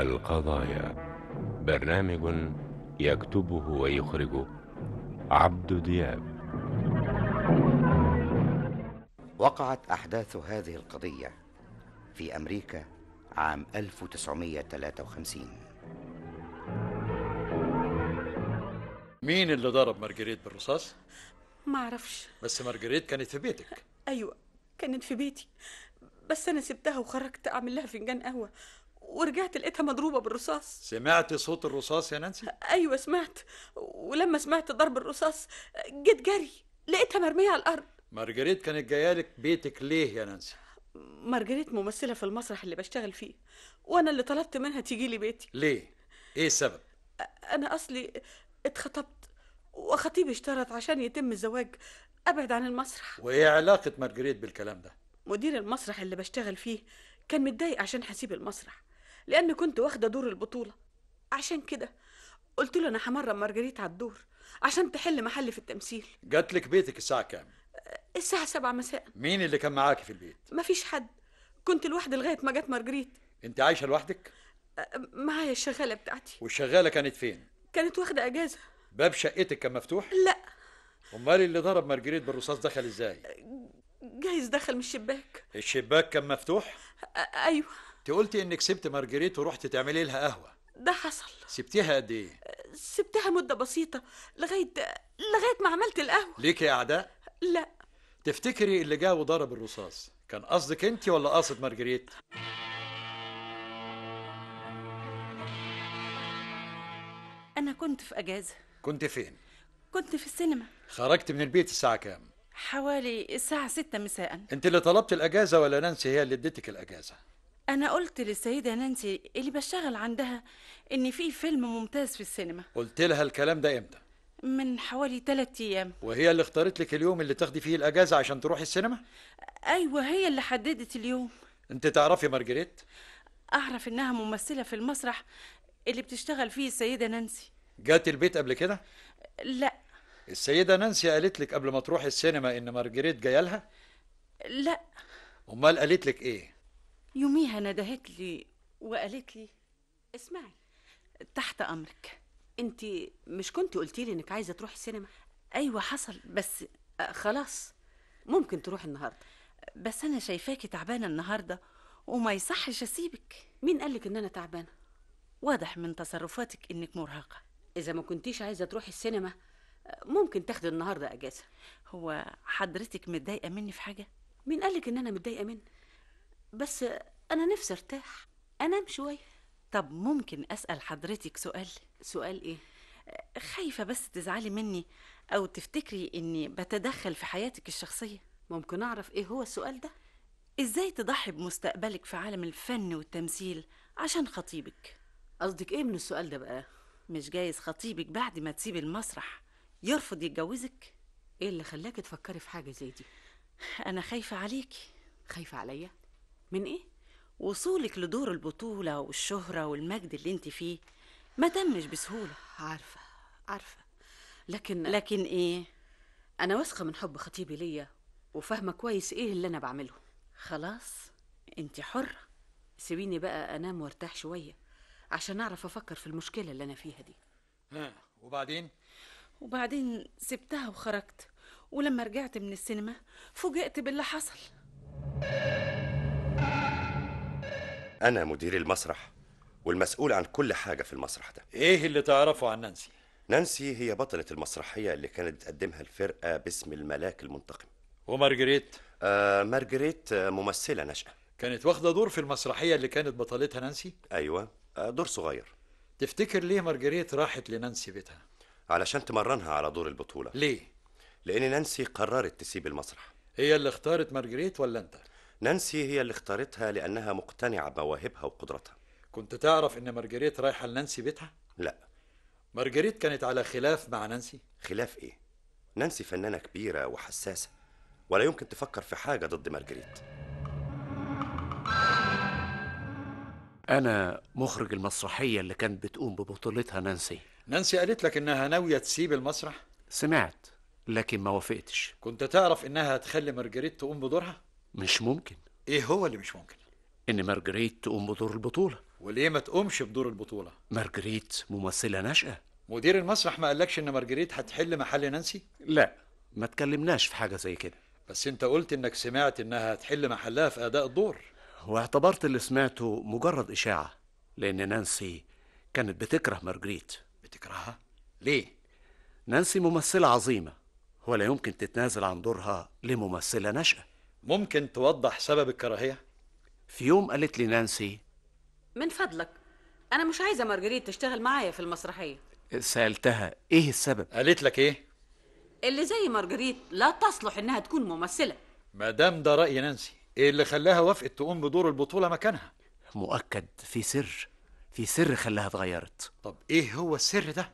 القضايا برنامج يكتبه ويخرجه عبد دياب وقعت أحداث هذه القضية في أمريكا عام 1953 مين اللي ضرب مارجريت بالرصاص؟ ما اعرفش بس مارجريت كانت في بيتك ايوه كانت في بيتي بس انا سبتها وخرجت اعمل لها فنجان قهوه ورجعت لقيتها مضروبه بالرصاص سمعت صوت الرصاص يا نانسي؟ ايوه سمعت ولما سمعت ضرب الرصاص جيت جري لقيتها مرميه على الارض مارجريت كانت جايه لك بيتك ليه يا نانسي؟ مارجريت ممثله في المسرح اللي بشتغل فيه وانا اللي طلبت منها تيجي لي بيتي ليه؟ ايه السبب؟ انا اصلي اتخطبت وخطيبي اشترط عشان يتم الزواج ابعد عن المسرح وايه علاقه مارجريت بالكلام ده؟ مدير المسرح اللي بشتغل فيه كان متضايق عشان هسيب المسرح لان كنت واخده دور البطوله عشان كده قلت له انا همرن مارجريت على الدور عشان تحل محلي في التمثيل جات لك بيتك الساعه كام؟ الساعه سبعة مساء مين اللي كان معاكي في البيت؟ مفيش حد كنت لوحدي لغايه ما جت مارجريت انت عايشه لوحدك؟ معايا الشغاله بتاعتي والشغاله كانت فين؟ كانت واخده اجازه باب شقتك كان مفتوح؟ لا امال اللي ضرب مارجريت بالرصاص دخل ازاي؟ جايز دخل من الشباك الشباك كان مفتوح؟ أ- ايوه انت قلتي انك سبت مارجريت ورحت تعملي لها قهوه ده حصل سبتيها قد ايه؟ سبتها مده بسيطه لغايه لغايه ما عملت القهوه ليكي اعداء؟ لا تفتكري اللي جا وضرب الرصاص كان قصدك انت ولا قصد مارجريت؟ أنا كنت في أجازة كنت فين؟ كنت في السينما خرجت من البيت الساعة كام؟ حوالي الساعة ستة مساء انت اللي طلبت الاجازة ولا نانسي هي اللي اديتك الاجازة؟ أنا قلت للسيدة نانسي اللي بشتغل عندها إن في فيلم ممتاز في السينما قلت لها الكلام ده امتى؟ من حوالي ثلاثة أيام وهي اللي اختارت لك اليوم اللي تاخدي فيه الاجازة عشان تروحي السينما؟ أيوة هي اللي حددت اليوم انت تعرفي مارجريت؟ أعرف إنها ممثلة في المسرح اللي بتشتغل فيه السيدة نانسي جات البيت قبل كده؟ لا السيدة نانسي قالت لك قبل ما تروحي السينما ان مارجريت جايه لها؟ لا امال قالت لك ايه؟ يوميها ندهت لي وقالت لي اسمعي تحت أمرك انت مش كنت قلتي لي انك عايزه تروحي السينما أيوة حصل بس أه خلاص ممكن تروحي النهارده بس أنا شايفاكي تعبانة النهاردة وما يصحش أسيبك مين قالك ان انا تعبانه واضح من تصرفاتك إنك مرهقة اذا ما كنتيش عايزه تروحي السينما أه، ممكن تاخدي النهارده اجازه هو حضرتك متضايقة مني في حاجة؟ مين قالك ان انا متضايقه منك بس انا نفسي ارتاح انام شويه طب ممكن أسأل حضرتك سؤال؟ سؤال ايه خايفة بس تزعلي مني أو تفتكري إني بتدخل في حياتك الشخصية ممكن اعرف ايه هو السؤال ده إزاي تضحي بمستقبلك في عالم الفن والتمثيل عشان خطيبك؟ قصدك ايه من السؤال ده بقى مش جايز خطيبك بعد ما تسيب المسرح يرفض يتجوزك؟ ايه اللي خلاكي تفكري في حاجه زي دي أنا خايفة عليكي خايفه عليا من ايه وصولك لدور البطولة والشهرة والمجد اللي انت فيه ما تمش بسهولة عارفه عارفه لكن لكن ايه انا واثقه من حب خطيبي ليا وفاهمه كويس ايه اللي انا بعمله خلاص انت حرة سيبيني بقى انام وارتاح شويه عشان اعرف افكر في المشكله اللي انا فيها دي ها وبعدين؟ وبعدين سبتها وخرجت ولما رجعت من السينما فوجئت باللي حصل أنا مدير المسرح والمسؤول عن كل حاجة في المسرح ده ايه اللي تعرفه عن نانسي؟ نانسي هي بطلة المسرحية اللي كانت بتقدمها الفرقة باسم الملاك المنتقم ومارجريت آه مارجريت آه، ممثلة ناشئة كانت واخدة دور في المسرحية اللي كانت بطلتها نانسي؟ أيوة آه دور صغير تفتكر ليه مارجريت راحت لنانسي بيتها؟ علشان تمرنها على دور البطولة ليه؟ لأن نانسي قررت تسيب المسرح هي اللي اختارت مارجريت ولا انت؟ نانسي هي اللي اختارتها لأنها مقتنعة بمواهبها وقدراتها كنت تعرف ان مارجريت رايحة لنانسي بيتها؟ لا مارجريت كانت على خلاف مع نانسي؟ خلاف إيه نانسي فنانة كبيرة وحساسة ولا يمكن تفكر في حاجة ضد مارجريت أنا مخرج المسرحية اللي كانت بتقوم ببطولتها نانسي نانسي قالت لك انها ناوية تسيب المسرح؟ سمعت لكن ما وافقتش كنت تعرف انها هتخلي مارجريت تقوم بدورها؟ مش ممكن ايه هو اللي مش ممكن؟ إن مارجريت تقوم بدور البطولة وليه ما تقومش بدور البطولة مارجريت ممثلة ناشئة مدير المسرح ما قالكش ان مارجريت هتحل محل نانسي لا ما تكلمناش في حاجة زي كده بس انت قلت انك سمعت انها هتحل محلها في اداء الدور واعتبرت اللي سمعته مجرد إشاعة لأن نانسي كانت بتكره مارجريت بتكرهها ليه نانسي ممثلة عظيمة ولا يمكن تتنازل عن دورها لممثلة ناشئة ممكن توضح سبب الكراهية في يوم قالت لي نانسي من فضلك انا مش عايزه مارجريت تشتغل معايا في المسرحيه سألتها إيه السبب قالت لك ايه اللي زي مارجريت لا تصلح انها تكون ممثله ما دام ده رأي نانسي ايه اللي خلاها وافقت تقوم بدور البطولة مكانها مؤكد في سر في سر خلاها اتغيرت طب ايه هو السر ده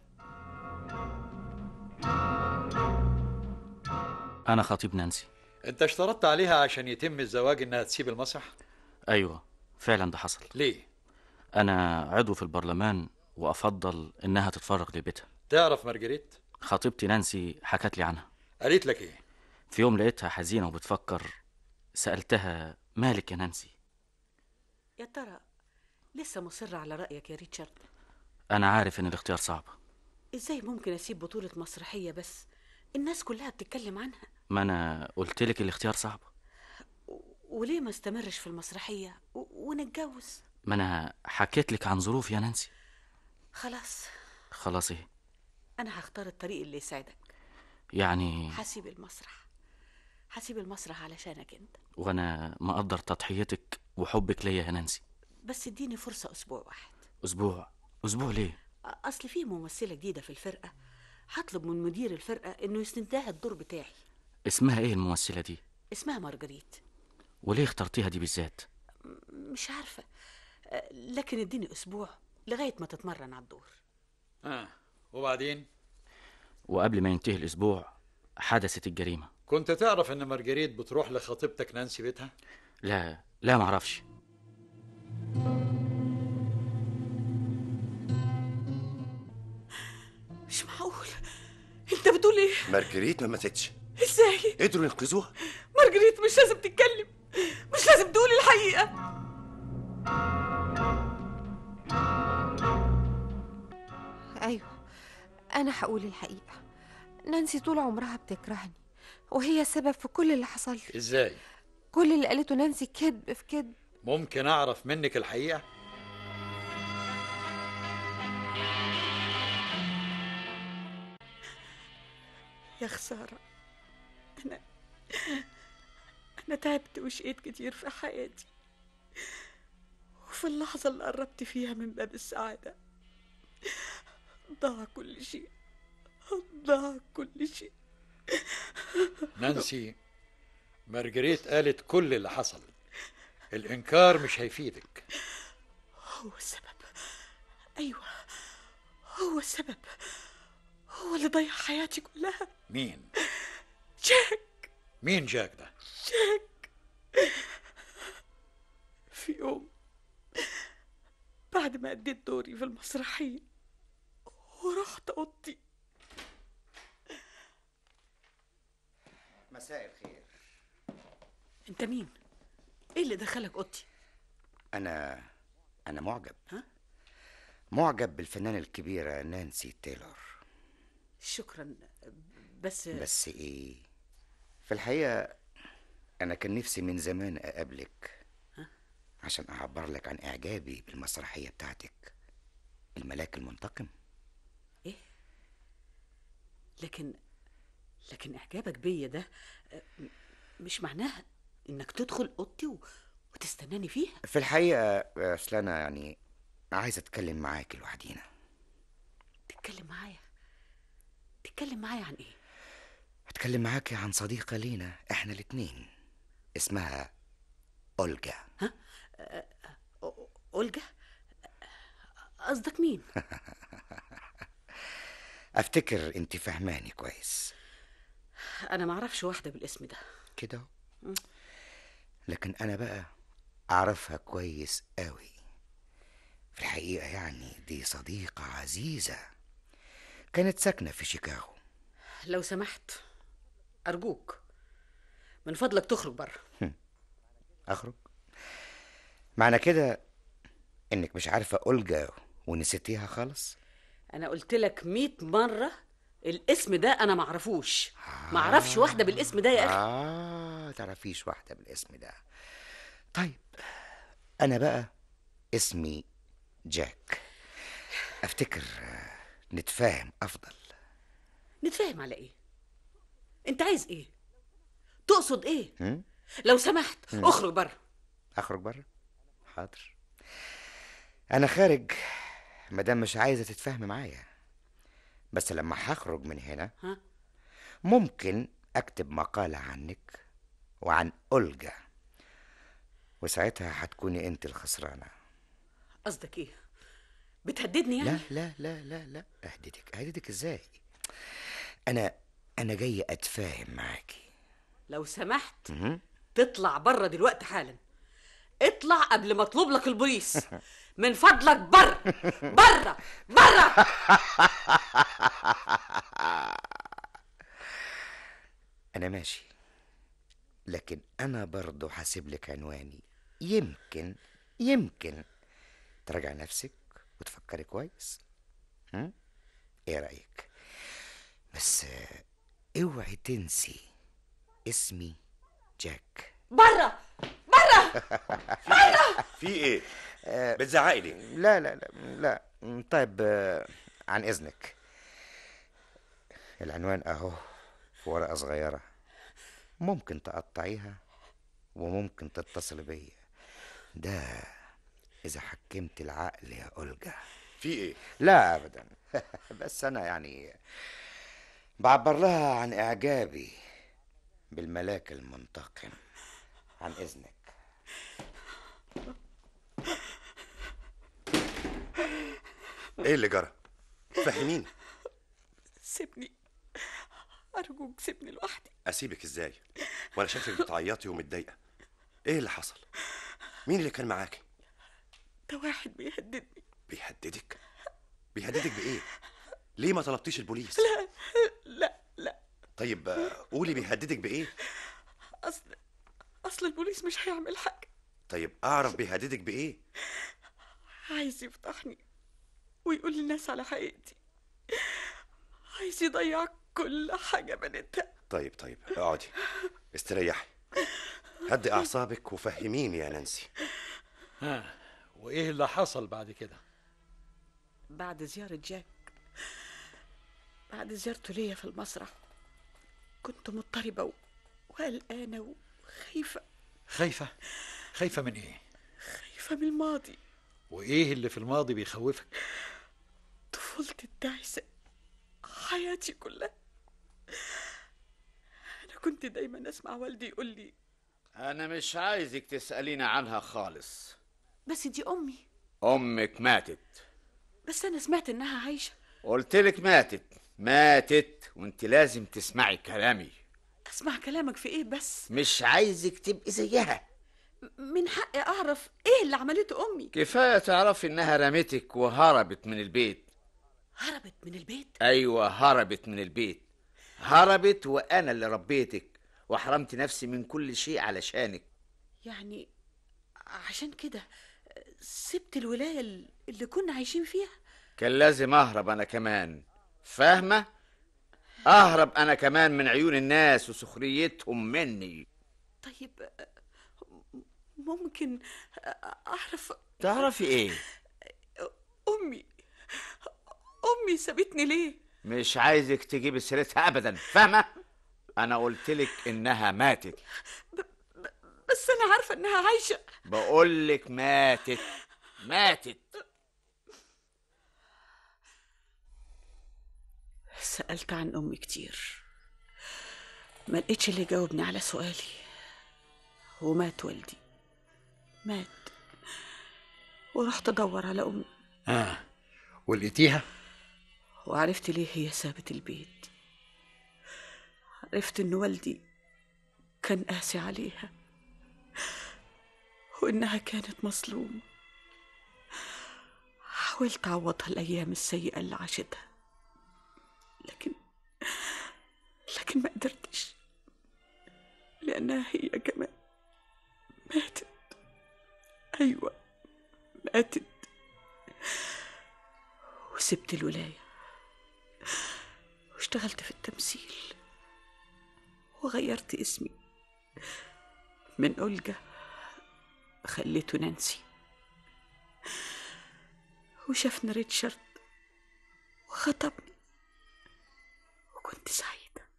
أنا خطيب نانسي انت اشترطت عليها عشان يتم الزواج انها تسيب المسرح أيوة فعلا ده حصل ليه أنا عضو في البرلمان وأفضل إنها تتفرغ لبيتها تعرف مارجريت خطيبتي نانسي حكت لي عنها قالت لك ايه في يوم لقيتها حزينة وبتفكر سألتها مالك يا نانسي يا ترى لسه مصره على رايك يا ريتشارد أنا عارف إن الاختيار صعب ازاي ممكن اسيب بطوله مسرحيه بس الناس كلها بتتكلم عنها ما أنا قلتلك الاختيار صعب وليه ما استمرش في المسرحيه و- ونتجوز ما أنا حكيت لك عن ظروفي يا نانسي خلاص خلاص إيه انا هختار الطريق اللي يساعدك يعني هسيب المسرح هسيب المسرح علشانك انت وأنا مقدر تضحيتك وحبك ليا يا نانسي بس اديني فرصه اسبوع واحد أسبوع أسبوع ليه اصل في ممثله جديده في الفرقه هطلب من مدير الفرقه انه يسند لها الدور بتاعي اسمها إيه الممثلة دي اسمها مارجريت وليه اخترتيها دي بالذات مش عارفه أه، لكن اديني اسبوع لغايه ما تتمرن على الدور اه وبعدين وقبل ما ينتهي الأسبوع حدثت الجريمة كنت تعرف ان مارجريت بتروح لخطيبتك نانسي بيتها لا لا معرفش مش معقول انت بتقول ايه مارجريت ما ماتتش ازاي قدروا ينقذوها مارجريت مش لازم تتكلم مش لازم تقول الحقيقه أيوة أنا هقول الحقيقة نانسي طول عمرها بتكرهني وهي السبب في كل اللي حصل لي ازاي كل اللي قالته نانسي كذب في كذب ممكن اعرف منك الحقيقة يا خساره انا انا تعبت وشقيت كتير في حياتي وفي اللحظه اللي قربت فيها من باب السعاده ضاع كل شيء ضاع كل شيء نانسي مارجريت قالت كل اللي حصل الانكار مش هيفيدك هو السبب ايوه هو السبب هو اللي ضيع حياتي كلها مين جاك مين جاك ده جاك في يوم بعد ما أديت دوري في المسرحية ورحت أوضتي مساء الخير أنت مين؟ إيه اللي دخلك أوضتي؟ أنا أنا معجب ها؟ معجب بالفنانة الكبيرة نانسي تايلور شكرا بس بس إيه في الحقيقة أنا كان نفسي من زمان أقابلك عشان أعبر لك عن إعجابي بالمسرحية بتاعتك الملاك المنتقم لكن لكن إعجابك بيا ده آه، م- مش معناها إنك تدخل أوضتي و... وتستناني فيها في الحقيقة أصل أنا يعني عايز أتكلم معاك لوحدينا تتكلم معايا تتكلم معايا عن إيه؟ هتكلم معاك عن صديقة لينا إحنا الاتنين اسمها أولجا أو- أولجا؟ قصدك مين؟ أفتكر أنت فهماني كويس أنا معرفش واحدة بالاسم ده كده لكن أنا بقى أعرفها كويس قوي في الحقيقة يعني دي صديقة عزيزة كانت ساكنة في شيكاغو لو سمحت أرجوك من فضلك تخرج بره أخرج معنى كده انك مش عارفه اولجا ونسيتيها خالص انا قلت لك مئة مرة الاسم ده انا معرفوش معرفش واحدة بالاسم ده يا اخي اه تعرفيش واحده بالاسم ده طيب انا بقى اسمي جاك افتكر آه، نتفاهم افضل نتفاهم على ايه انت عايز ايه تقصد ايه هم؟ لو سمحت اخرج بره اخرج بره حاضر انا خارج مادام مش عايزه تتفاهمي معايا بس لما هخرج من هنا ها؟ ممكن اكتب مقاله عنك وعن اولجا وساعتها هتكوني انت الخسرانه قصدك ايه بتهددني يعني لا لا لا لا لا اهددك اهددك ازاي انا انا جاي اتفاهم معاكي لو سمحت مهم. تطلع بره دلوقتي حالا اطلع قبل ما اطلب لك البوليس من فضلك بره بره بره انا ماشي لكن انا برضه هسيب لك عنواني يمكن يمكن تراجع نفسك وتفكري كويس هم؟ ايه رايك بس آه، اوعي تنسي اسمي جاك بره بره في ايه بتزعقي ليه لا لا لا لا طيب آه، عن اذنك العنوان اهو في ورقه صغيره ممكن تقطعيها وممكن تتصل بيا ده اذا حكمت العقل يا اولجا في ايه لا ابدا بس انا يعني بعبر لها عن اعجابي بالملاك المنتقم عن اذنك ايه اللي جرى فهميني سيبني ارجوك سيبني لوحدي اسيبك ازاي وانا شايفك بتعيطي ومتضايقه ايه اللي حصل مين اللي كان معاكي ده واحد بيهددني بيهددك بيهددك بايه ليه ما طلبتيش البوليس لا لا لا طيب آه، قولي بيهددك بايه اصل اصل البوليس مش هيعمل حاجه طيب اعرف بيهددك بايه عايز يفضحني ويقول للناس على حقيقتي عايز يضيع كل حاجه بنتها طيب طيب اقعدي استريحي هدي اعصابك وفهميني يا نانسي ها وايه اللي حصل بعد كده بعد زيارة جاك بعد زيارته ليا في المسرح كنت مضطربة و- وقلقانة وخايفة خايفه خايفه من ايه خايفة من الماضي وايه اللي في الماضي بيخوفك طفولتي التعيسة حياتي كلها أنا كنت دايما أسمع والدي يقول لي أنا مش عايزك تسأليني عنها خالص بس دي أمي أمك ماتت بس أنا سمعت إنها عايشة قلتلك ماتت ماتت وانت لازم تسمعي كلامي أسمع كلامك في إيه بس مش عايزك تبقي زيها من حقي أعرف إيه اللي عملته أمي كفاية تعرفي إنها رمتك وهربت من البيت هربت من البيت أيوة هربت من البيت هربت وأنا اللي ربيتك وحرمت نفسي من كل شيء علشانك يعني عشان كده سبت الولاية اللي كنا عايشين فيها كان لازم أهرب أنا كمان فاهمة؟ أهرب أنا كمان من عيون الناس وسخريتهم مني طيب ممكن أعرف تعرفي إيه؟ أمي أمي سابتني ليه؟ مش عايزك تجيب سيرتها أبدا فاهمة؟ أنا قلتلك إنها ماتت بس أنا عارفة إنها عايشة بقولك ماتت ماتت سألت عن أمي كتير ما لقيتش اللي يجاوبني على سؤالي ومات والدي مات ورحت أدور على أمي اه ولقيتيها وعرفت ليه هي سابت البيت عرفت إن والدي كان قاسي عليها وإنها كانت مظلومة حاولت أعوضها الأيام السيئة اللي عاشتها لكن لكن ما قدرتش لأنها هي كمان ماتت أيوة ماتت سبت الولاية واشتغلت في التمثيل وغيرت اسمي من أولجا خليته نانسي وشافني ريتشارد وخطبني وكنت سعيدة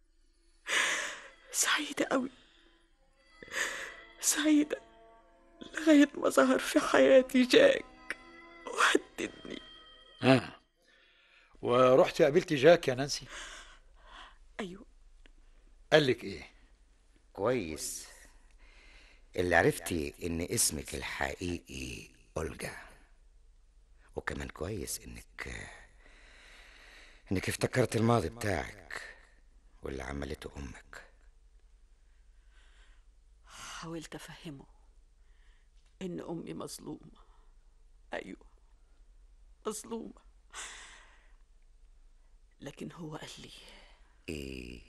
سعيدة أوي سعيدة لغاية ما ظهر في حياتي جاك وهددني ها ورحت قابلتي جاك يا نانسي أيوة قال لك ايه كويس اللي عرفتي ان اسمك الحقيقي أولجا وكمان كويس انك انك افتكرت الماضي بتاعك واللي عملته امك حاولت أفهمه إن أمي مظلومة أيوة مظلومة لكن هو قال لي ايه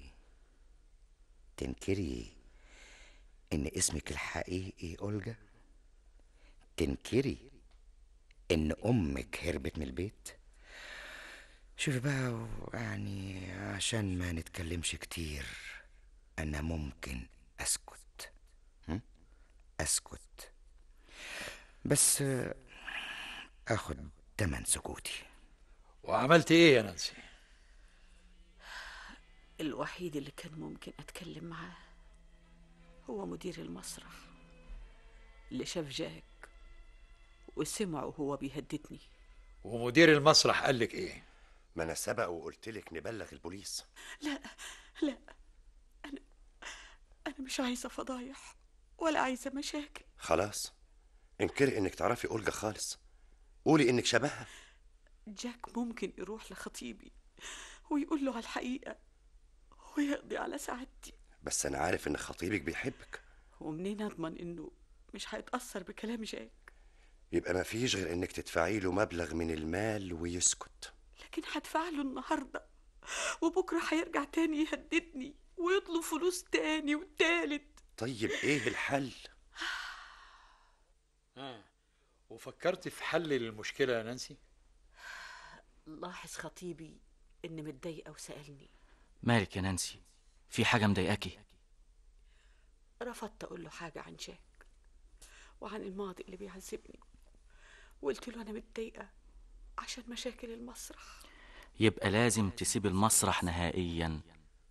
تنكري ان اسمك الحقيقي أولجا تنكري ان امك هربت من البيت شوفي بقى يعني عشان ما نتكلمش كتير انا ممكن اسكت هم؟ اسكت بس آه، اخد تمن سكوتي وعملت ايه يا نانسي الوحيد اللي كان ممكن أتكلم معاه هو مدير المسرح اللي شاف جاك وسمعه وهو بيهددني ومدير المسرح قال لك ايه ما انا سبق وقلت لك نبلغ البوليس لا لا أنا أنا مش عايزة فضايح ولا عايزة مشاكل خلاص انكري انك تعرفي أولجا خالص قولي انك شبهها جاك ممكن يروح لخطيبي ويقول له على الحقيقة ويقضي على سعادتي بس انا عارف ان خطيبك بيحبك ومنين أضمن إنه مش هيتأثر بكلام جاك يبقى ما فيش غير انك تدفعي له مبلغ من المال ويسكت لكن هدفع له النهاردة وبكرة هيرجع تاني يهددني ويطلب فلوس تاني وتالت طيب ايه الحل ها وفكرت في حل للمشكله يا نانسي لاحظ خطيبي إني متضايقة وسألني مالك يا نانسي في حاجة مضايقاكي رفضت أقول له حاجة عن جاك وعن الماضي اللي بيعذبني وقلت له أنا متضايقة عشان مشاكل المسرح يبقى لازم تسيب المسرح نهائيا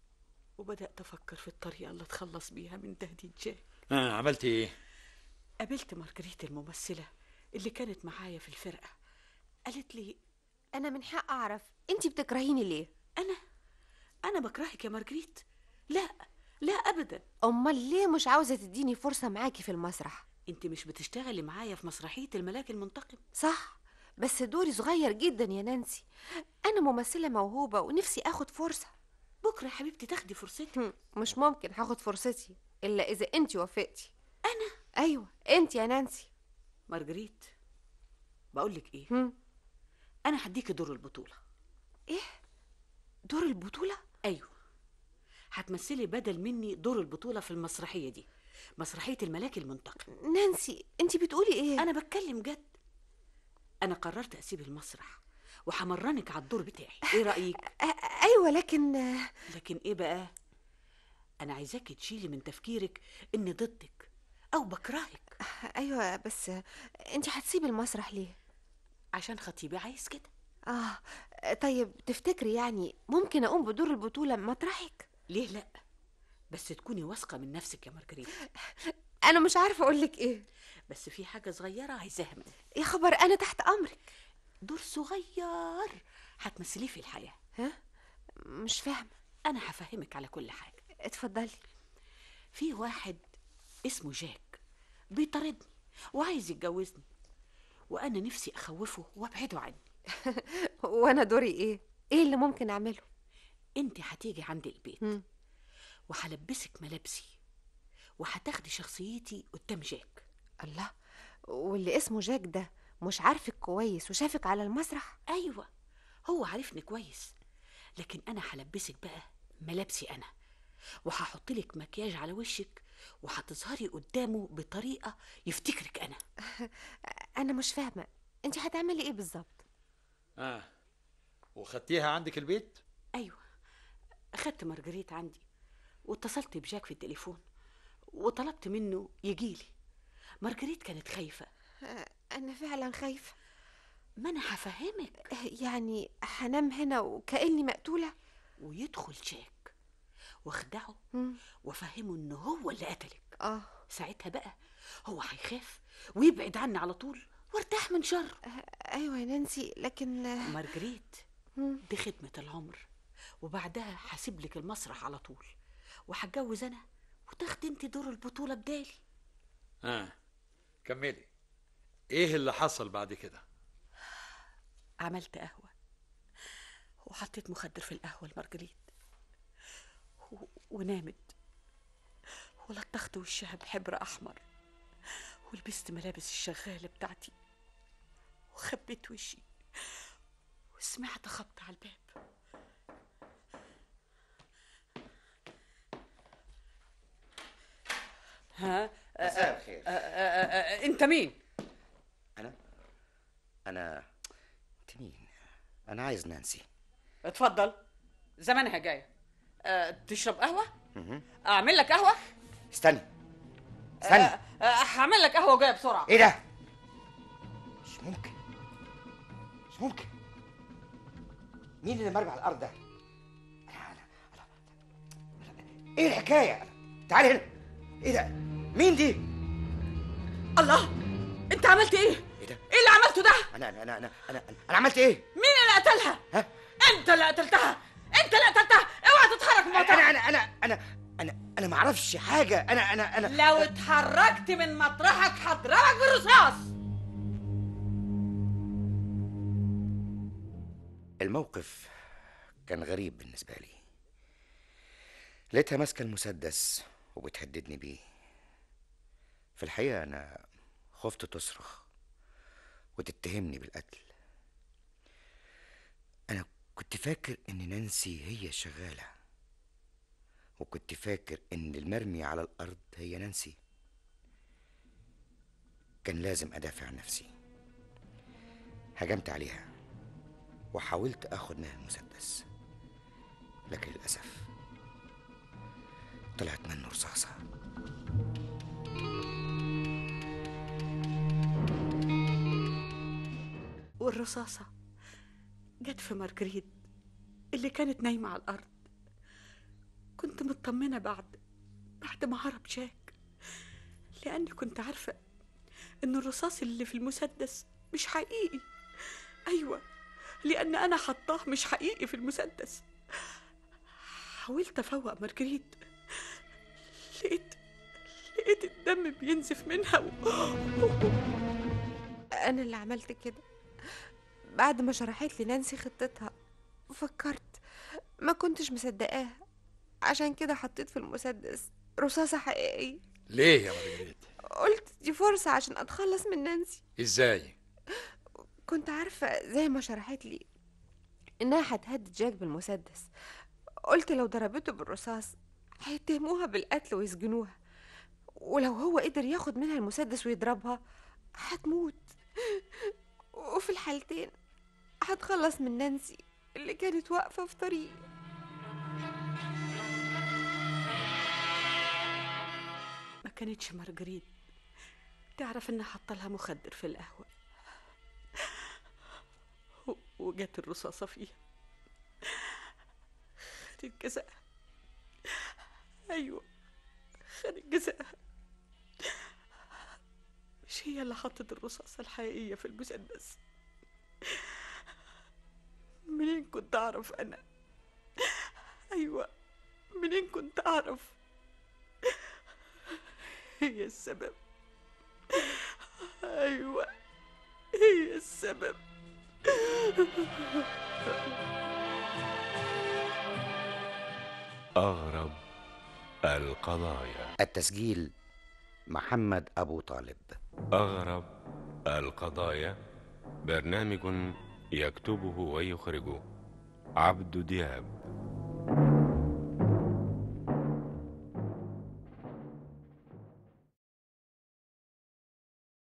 وبدأت أفكر في الطريقة اللي أتخلص بيها من تهديد جاك ها عملت ايه قابلت مارجريت الممثلة اللي كانت معايا في الفرقة قالت لي انا من حق اعرف انت بتكرهيني ليه أنا أنا بكرهك يا مارجريت لا لا أبدا امال ليه مش عاوزه تديني فرصه معاكي في المسرح أنت مش بتشتغلي معايا في مسرحية الملاك المنتقم صح بس دوري صغير جدا يا نانسي انا ممثله موهوبه ونفسي اخد فرصه بكرة يا حبيبتي تاخدي فرصتي هم، مش ممكن هاخد فرصتي الا اذا انت وافقتي أنا ايوه انت يا نانسي مارجريت بقول لك إيه هم. أنا هديكي دور البطولة ايه دور البطوله أيوه هتمثلي بدل مني دور البطولة في المسرحية دي مسرحية الملاك المنتقم نانسي انت بتقولي ايه أنا بتكلم جد أنا قررت أسيب المسرح وهمرنك على الدور بتاعي إيه رأيك؟ أ- ايوه لكن آه، لكن إيه بقى؟ أنا عايزاكي تشيلي من تفكيرك إني ضدك أو بكرهك ايوه بس آه، انت هتسيبي المسرح ليه عشان خطيبي عايز كده اه طيب تفتكري يعني ممكن اقوم بدور البطوله مطرحك ليه لأ؟ بس تكوني واثقة من نفسك يا مارجريت انا مش عارفه اقول لك ايه بس في حاجة صغيرة عايزاها منك يا خبر انا تحت امرك دور صغير هتمثليه في الحياة ها مش فاهمه أنا هفهمك على كل حاجة اتفضلي في واحد اسمه جاك بيطاردني وعايز يتجوزني وأنا نفسي أخوفه وأبعده عني وانا دوري ايه ايه اللي ممكن اعمله أنت هتيجي عندي البيت مم. وهلبسك ملابسي وهتاخدي شخصيتي قدام جاك الله واللي اسمه جاك ده مش عارفك كويس وشافك على المسرح أيوة هو عارفني كويس لكن أنا هلبسك بقى ملابسي أنا وهحط لك مكياج على وشك وهتظهري قدامه بطريقة يفتكرك أنا انا مش فاهمه انت هتعملي ايه بالظبط اه وخدتيها عندك البيت ايوه اخدت مارجريت عندي واتصلت بجاك في التليفون وطلبت منه يجيلي مارجريت كانت خايفه أنا فعلا خايفة ما انا هفهمك يعني هنام هنا وكأني مقتولة ويدخل جاك واخدعه مم. وافهمه ان هو اللي قتلك اه ساعتها بقى هو هيخاف ويبعد عني على طول وارتاح من شر أيوة يا نانسي لكن مارجريت مم. دي خدمة العمر وبعدها هسيب لك المسرح على طول وهتجوز انا وتاخدي انت دور البطولة بدالي اه كملي ايه اللي حصل بعد كده عملت قهوة وحطيت مخدر في القهوة لمارجريت و... ونامت ولطخت وشها بحبر أحمر ولبست ملابس الشغالة بتاعتي وخبيت وشي وسمعت خبط على الباب ها مساء الخير. آه، آه، آه، انت مين انا انا انت مين انا عايز نانسي اتفضل زمانها جايه أه تشرب قهوه مهم. اعمل لك قهوه استني استني أه أه هعمل لك قهوه جايه بسرعه ايه ده مش ممكن مش ممكن مين اللي مرمي على الارض ده ايه الحكايه تعالي هنا ايه ده مين دي الله انت عملت ايه ايه ده ايه اللي عملته ده انا انا انا انا انا, أنا عملت ايه مين اللي قتلها ها انت اللي قتلتها انت اللي قتلتها اوعى تتحرك من مطرحك انا انا انا انا انا انا ما اعرفش حاجه انا انا انا لو اتحركت من مطرحك هضربك بالرصاص الموقف كان غريب بالنسبة لي لقيتها ماسكة المسدس وبتهددني بيه في الحقيقة أنا خفت تصرخ وتتهمني بالقتل أنا كنت فاكر إن نانسي هي الشغالة وكنت فاكر إن المرمي على الأرض هي نانسي كان لازم أدافع عن نفسي هجمت عليها وحاولت اخد منها المسدس لكن للاسف طلعت منه رصاصه والرصاصة جت في مارجريت اللي كانت نايمة على الأرض كنت مطمنة بعد بعد ما هرب جاك لأني كنت عارفة إن الرصاص اللي في المسدس مش حقيقي أيوة لأن أنا حطاه مش حقيقي في المسدس حاولت أفوق مارجريت لقيت لقيت الدم بينزف منها و... أنا اللي عملت كده بعد ما شرحت لي نانسي خطتها فكرت ما كنتش مصدقاها عشان كده حطيت في المسدس رصاصة حقيقية ليه يا مارجريت قلت دي فرصة عشان أتخلص من نانسي ازاي كنت عارفة زي ما شرحت لي إنها هتهدد جاك بالمسدس قلت لو ضربته بالرصاص هيتهموها بالقتل ويسجنوها ولو هو قدر ياخد منها المسدس ويضربها هتموت وفي الحالتين هتخلص من نانسي اللي كانت واقفة في طريقي ما كانتش مارجريت تعرف انها حاطه لها مخدر في القهوه و- وجت الرصاصه فيها خدت جزاءها ايوه خدت جزاءها مش هي اللي حطت الرصاصه الحقيقيه في المسدس منين كنت اعرف انا ايوه منين كنت اعرف هي السبب ايوه هي السبب أغرب القضايا التسجيل محمد ابو طالب أغرب القضايا برنامج يكتبه ويخرجه عبد دياب